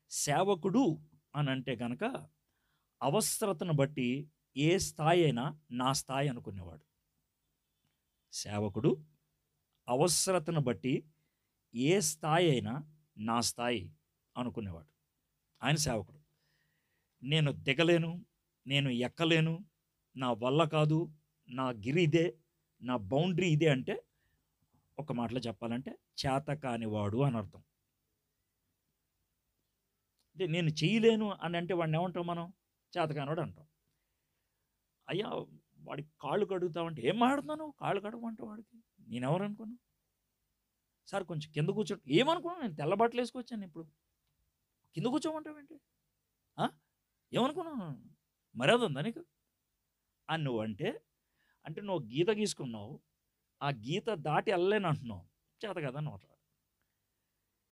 సేవకుడు అని అంటే కనుక అవసరతను బట్టి ఏ స్థాయి అయినా నా స్థాయి అనుకునేవాడు సేవకుడు అవసరతను బట్టి ఏ స్థాయి అయినా నా స్థాయి అనుకునేవాడు ఆయన సేవకుడు నేను దిగలేను నేను ఎక్కలేను నా వల్ల కాదు నా గిరి ఇదే నా బౌండరీ ఇదే అంటే ఒక మాటలో చెప్పాలంటే చేత కానివాడు అని అర్థం అంటే నేను చేయలేను అని అంటే వాడిని ఏమంటాం మనం చేత కానివాడు అంటాం అయ్యా వాడి కాళ్ళు కడుగుతావంటే ఏం మాడుతున్నాను కాళ్ళు కడగమంటావు వాడికి నేను ఎవరు అనుకున్నా సార్ కొంచెం కింద కూర్చో ఏమనుకున్నాను నేను తెల్ల బట్టలు వేసుకొచ్చాను ఇప్పుడు కింద కూర్చోమంటావేంటి ఆ? ఏమనుకున్నాను మర్యాద ఉందా నీకు అని నువ్వు అంటే అంటే నువ్వు గీత గీసుకున్నావు ఆ గీత దాటి వెళ్ళలేను అంటున్నావు చేత కదా అనమాట